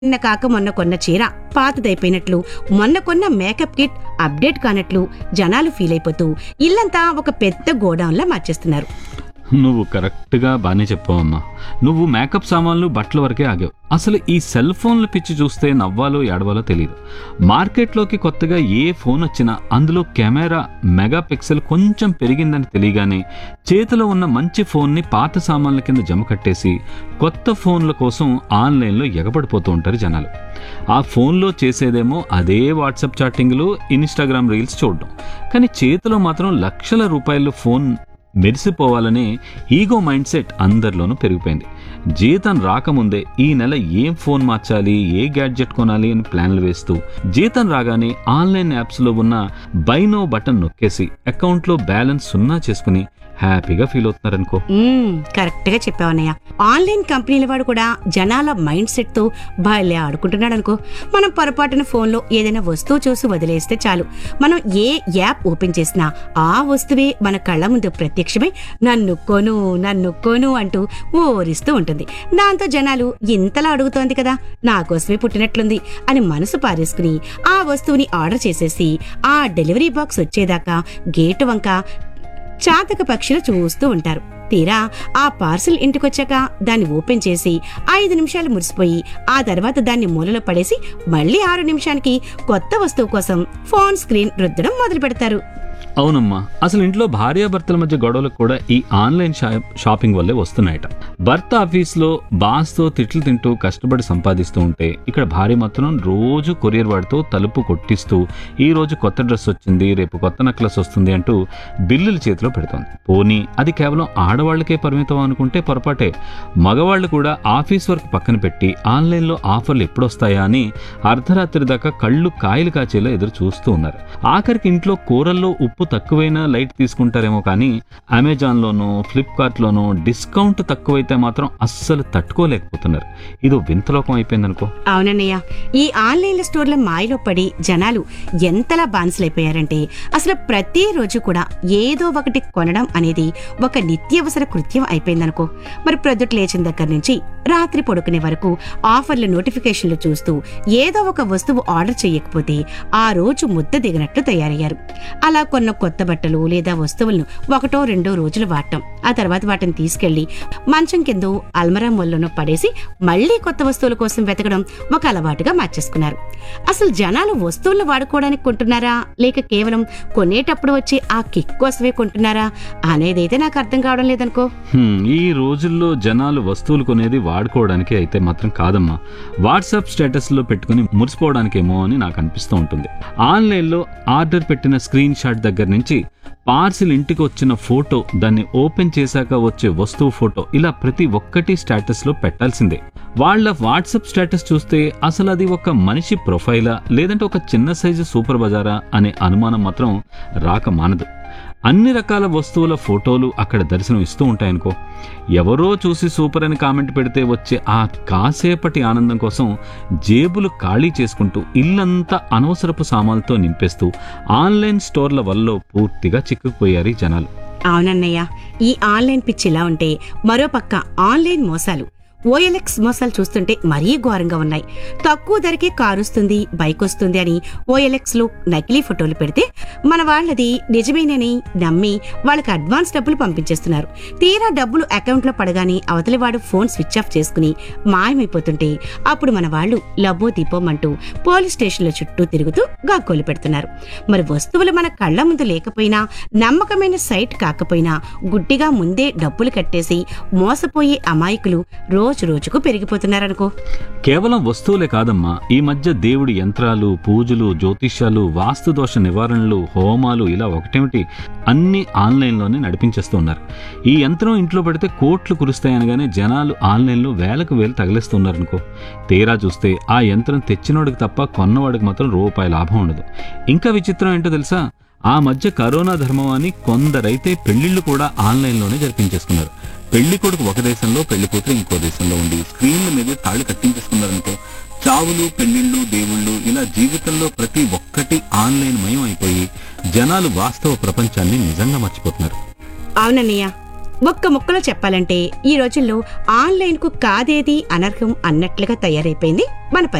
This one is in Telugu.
నిన్న కాక మొన్న కొన్న చీర పాతదైపోయినట్లు మొన్న కొన్న మేకప్ కిట్ అప్డేట్ కానట్లు జనాలు ఫీల్ అయిపోతూ ఇల్లంతా ఒక పెద్ద గోడౌన్లా మార్చేస్తున్నారు నువ్వు కరెక్ట్గా బాగానే చెప్పావమ్మా నువ్వు మేకప్ సామాన్లు బట్టల వరకే ఆగావు అసలు ఈ సెల్ ఫోన్లు పిచ్చి చూస్తే నవ్వాలో ఏడవాలో తెలియదు మార్కెట్లోకి కొత్తగా ఏ ఫోన్ వచ్చినా అందులో కెమెరా మెగా పిక్సెల్ కొంచెం పెరిగిందని తెలియగానే చేతిలో ఉన్న మంచి ఫోన్ని పాత సామాన్ల కింద జమ కట్టేసి కొత్త ఫోన్ల కోసం ఆన్లైన్లో ఎగబడిపోతూ ఉంటారు జనాలు ఆ ఫోన్లో చేసేదేమో అదే వాట్సాప్ చాటింగ్లు ఇన్స్టాగ్రామ్ రీల్స్ చూడడం కానీ చేతిలో మాత్రం లక్షల రూపాయలు ఫోన్ మెరిసిపోవాలనే ఈగో మైండ్ సెట్ అందరిలోనూ పెరిగిపోయింది జీతం రాకముందే ఈ నెల ఏం ఫోన్ మార్చాలి ఏ గ్యాడ్జెట్ కొనాలి అని ప్లాన్లు వేస్తూ జీతం రాగానే ఆన్లైన్ యాప్స్లో ఉన్న బైనో బటన్ నొక్కేసి అకౌంట్లో బ్యాలెన్స్ సున్నా చేసుకుని హ్యాపీగా ఫీల్ అవుతున్నారనుకో మ్మ్, కరెక్ట్ గా చెప్పావన్నయ్య ఆన్లైన్ కంపెనీల వాడు కూడా జనాల మైండ్ సెట్ తో భలే ఆడుకుంటున్నాడు అనుకో మనం పొరపాటున ఫోన్లో ఏదైనా వస్తువు చూసి వదిలేస్తే చాలు మనం ఏ యాప్ ఓపెన్ చేసినా ఆ వస్తువే మన కళ్ళ ముందు ప్రత్యక్షమై నన్ను కొను నన్ను కొను అంటూ ఓరిస్తూ ఉంటుంది దాంతో జనాలు ఇంతలా అడుగుతోంది కదా నా కోసమే పుట్టినట్లుంది అని మనసు పారేసుకుని ఆ వస్తువుని ఆర్డర్ చేసేసి ఆ డెలివరీ బాక్స్ వచ్చేదాకా గేటు వంక చాతక పక్షులు చూస్తూ ఉంటారు తీరా ఆ పార్సిల్ ఇంటికొచ్చాక దాన్ని ఓపెన్ చేసి ఐదు నిమిషాలు మురిసిపోయి ఆ తర్వాత దాన్ని మూలలో పడేసి మళ్ళీ ఆరు నిమిషానికి కొత్త వస్తువు కోసం ఫోన్ స్క్రీన్ రుద్దడం మొదలు పెడతారు అవునమ్మా అసలు ఇంట్లో భార్యాభర్తల మధ్య గొడవలకు కూడా ఈ ఆన్లైన్ షా- షాపింగ్ వల్లే వస్తున్నాయట భర్త ఆఫీస్లో బాస్తో తిట్లు తింటూ కష్టపడి సంపాదిస్తూ ఉంటే ఇక్కడ భార్య మాత్రం రోజు కొరియర్ వాడితో తలుపు కొట్టిస్తూ ఈ రోజు కొత్త డ్రెస్ వచ్చింది రేపు కొత్త నెక్లెస్ వస్తుంది అంటూ బిల్లులు చేతిలో పెడుతోంది పోనీ అది కేవలం ఆడవాళ్లకే పరిమితం అనుకుంటే పొరపాటే మగవాళ్ళు కూడా ఆఫీస్ వర్క్ పక్కన పెట్టి ఆన్లైన్లో ఆఫర్లు ఎప్పుడొస్తాయా అని అర్ధరాత్రి దాకా కళ్ళు కాయలు కాచేలా ఎదురు చూస్తూ ఉన్నారు ఆఖరికి ఇంట్లో కూరల్లో ఉప్పు తక్కువైనా లైట్ తీసుకుంటారేమో కానీ అమెజాన్లోనూ ఫ్లిప్కార్ట్లోనూ డిస్కౌంట్ తక్కువైతే మాత్రం అస్సలు తట్టుకోలేకపోతున్నారు ఇదో వింతలోకం అయిపోయిందనుకో అవునన్నయ్య ఈ ఆన్లైన్ స్టోర్ల మాయలో పడి జనాలు ఎంతలా బాన్సులైపోయారంటే అసలు ప్రతిరోజు కూడా ఏదో ఒకటి కొనడం అనేది ఒక నిత్యావసర కృత్యం అయిపోయిందనుకో మరి ప్రొద్దుట లేచిన దగ్గర నుంచి రాత్రి పడుకునే వరకు ఆఫర్ల నోటిఫికేషన్లు చూస్తూ ఏదో ఒక వస్తువు ఆర్డర్ చేయకపోతే ఆ రోజు ముద్ద దిగినట్లు తయారయ్యారు అలా కొన్న కొత్త బట్టలు లేదా వస్తువులను ఒకటో రెండో రోజులు వాడటం ఆ తర్వాత వాటిని తీసుకెళ్లి మంచం కింద అల్మరా మొల్లను పడేసి మళ్ళీ కొత్త వస్తువుల కోసం వెతకడం ఒక అలవాటుగా మార్చేసుకున్నారు అసలు జనాలు వస్తువులను వాడుకోవడానికి కొంటున్నారా లేక కేవలం కొనేటప్పుడు వచ్చే ఆ కిక్ కోసమే కొంటున్నారా అనేదైతే నాకు అర్థం కావడం లేదనుకో హ్మ్, ఈ రోజుల్లో జనాలు వస్తువులు కొనేది వాడుకోవడానికి అయితే మాత్రం కాదమ్మా వాట్సాప్ స్టేటస్లో పెట్టుకుని మురిసిపోవడానికేమో అని నాకు అనిపిస్తూ ఉంటుంది ఆన్లైన్లో ఆర్డర్ పెట్టిన స్క్రీన్ షాట్ దగ్గర నుంచి పార్సిల్ ఇంటికి వచ్చిన ఫోటో దాన్ని ఓపెన్ చేశాక వచ్చే వస్తువు ఫోటో ఇలా ప్రతి ఒక్కటి స్టేటస్లో పెట్టాల్సిందే వాళ్ళ వాట్సాప్ స్టేటస్ చూస్తే అసలు అది ఒక మనిషి ప్రొఫైలా లేదంటే ఒక చిన్న సైజు సూపర్ బజారా అనే అనుమానం మాత్రం రాక మానదు అన్ని రకాల వస్తువుల ఫోటోలు అక్కడ దర్శనం ఇస్తూ ఉంటాయనుకో ఎవరో చూసి సూపర్ అని కామెంట్ పెడితే వచ్చే ఆ కాసేపటి ఆనందం కోసం జేబులు ఖాళీ చేసుకుంటూ ఇల్లంతా అనవసరపు సామాన్లతో నింపేస్తూ ఆన్లైన్ స్టోర్ల వల్ల పూర్తిగా చిక్కుకుపోయారు ఈ జనాలు అవునన్నయ్య ఈ ఆన్లైన్ పిచ్చి ఇలా ఉంటే మరోపక్క ఆన్లైన్ మోసాలు ఓఎల్ఎక్స్ మోసాలు చూస్తుంటే మరీ ఘోరంగా ఉన్నాయి తక్కువ ధరకే కారు వస్తుంది బైక్ వస్తుంది అని ఓఎల్ఎక్స్ లో నకిలీ ఫోటోలు పెడితే మన వాళ్ళది నిజమేనని నమ్మి వాళ్ళకి అడ్వాన్స్ డబ్బులు పంపించేస్తున్నారు తీరా డబ్బులు అకౌంట్ లో పడగానే అవతలి వాడు ఫోన్ స్విచ్ ఆఫ్ చేసుకుని మాయమైపోతుంటే అప్పుడు మన వాళ్ళు లబ్బో దీపం అంటూ పోలీస్ స్టేషన్ల చుట్టూ తిరుగుతూ గాగ్గోలు పెడుతున్నారు మరి వస్తువులు మన కళ్ళ ముందు లేకపోయినా నమ్మకమైన సైట్ కాకపోయినా గుడ్డిగా ముందే డబ్బులు కట్టేసి మోసపోయే అమాయకులు రోజు రోజుకు పెరిగిపోతున్నారనుకో కేవలం వస్తువులే కాదమ్మా ఈ మధ్య దేవుడి యంత్రాలు పూజలు జ్యోతిష్యాలు వాస్తు దోష నివారణలు హోమాలు ఇలా ఒకటేమిటి అన్ని ఆన్లైన్లోనే నడిపించేస్తూ ఉన్నారు ఈ యంత్రం ఇంట్లో పెడితే కోట్లు కురుస్తాయనగానే జనాలు ఆన్లైన్లో వేలకు వేలు తగిలిస్తున్నారనుకో తీరా చూస్తే ఆ యంత్రం తెచ్చినోడికి తప్ప కొన్నవాడికి మాత్రం రూపాయి లాభం ఉండదు ఇంకా విచిత్రం ఏంటో తెలుసా ఆ మధ్య కరోనా ధర్మం అని కొందరైతే పెళ్లిళ్లు కూడా ఆన్లైన్లోనే జరిపించేసుకున్నారు పెళ్లి కొడుకు ఒక దేశంలో పెళ్లి కూతురు ఇంకో దేశంలో ఉండి స్క్రీన్ల మీద తాళి కట్టించేసుకున్నారనుకో చావులు పెళ్లిళ్ళు దేవుళ్ళు ఇలా జీవితంలో ప్రతి ఒక్కటి ఆన్లైన్ మయం అయిపోయి జనాలు వాస్తవ ప్రపంచాన్ని నిజంగా మర్చిపోతున్నారు అవునన్నయ్య ఒక్క ముక్కలో చెప్పాలంటే ఈ రోజుల్లో ఆన్లైన్ కు కాదేది అనర్హం అన్నట్లుగా తయారైపోయింది మన